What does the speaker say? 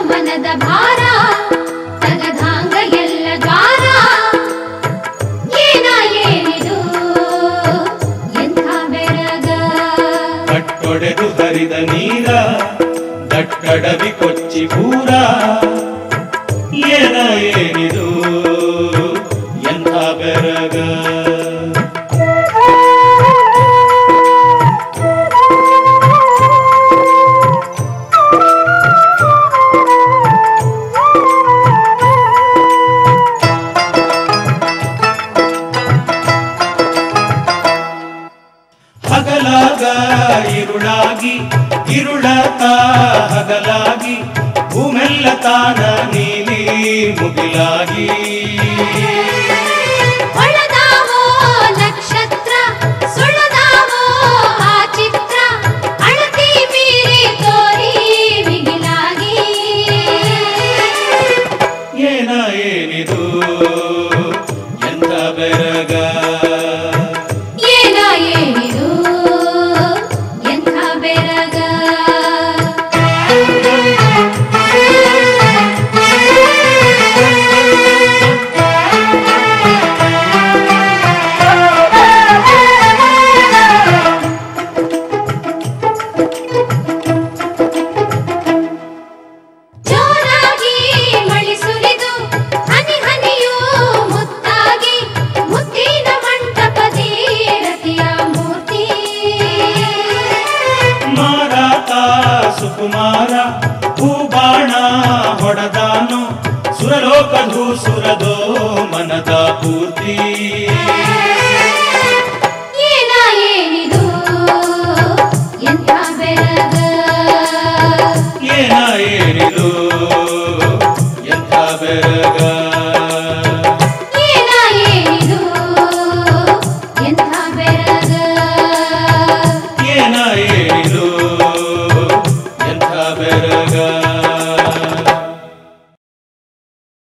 ಮನದ ಭಾರ ತಗದಾಂಗ ಎಲ್ಲ ದ್ವಾರ ಏನ ಏನಿದು ಎಂಥ ಬೆರಗ ಕಟ್ಟೊಡೆದು ಹರಿದ ನೀರ ದಟ್ಟಡವಿ ಕೊಚ್ಚಿ ಪೂರ ಏನ ಏನಿದು ಎಂಥ ಬೆರಗ ಹಗಲಾಗ ಇರುಳಾಗಿ ಇರುಳತ ಹಗಲಾಗಿ ಭೂಮೆಲ್ಲ ತಾನ ನೀಲಿ ಮುಗಿಲಾಗಿ ಹೊಳದಾವೋ ನಕ್ಷತ್ರ ಸುಳದಾವೋ ಆ ಚಿತ್ರ ಅಳತಿ ಮೀರಿ ತೋರಿ ಮಿಗಿಲಾಗಿ ಏನ ಏನಿದು ಎಂಥ ಬೆರಗ ಏನ ಏನಿದು ಎಂಥ ಬೆರಗ ಜೋರಾಗಿ ಮಳಿ ಸುರಿದು ಹನಿ ಹನಿಯೂ ಮುತ್ತಾಗಿ ಮುತ್ತಿನ ಮಂಟಪದಿ ರತಿಯ ಮೂರ್ತಿ ಮಾರಾತ ಸುಕುಮಾರ ಭೂಬಾಣ ಹೊಡೆದಾನು ಸುರಲೋಕಧೂ ಸುರದೋ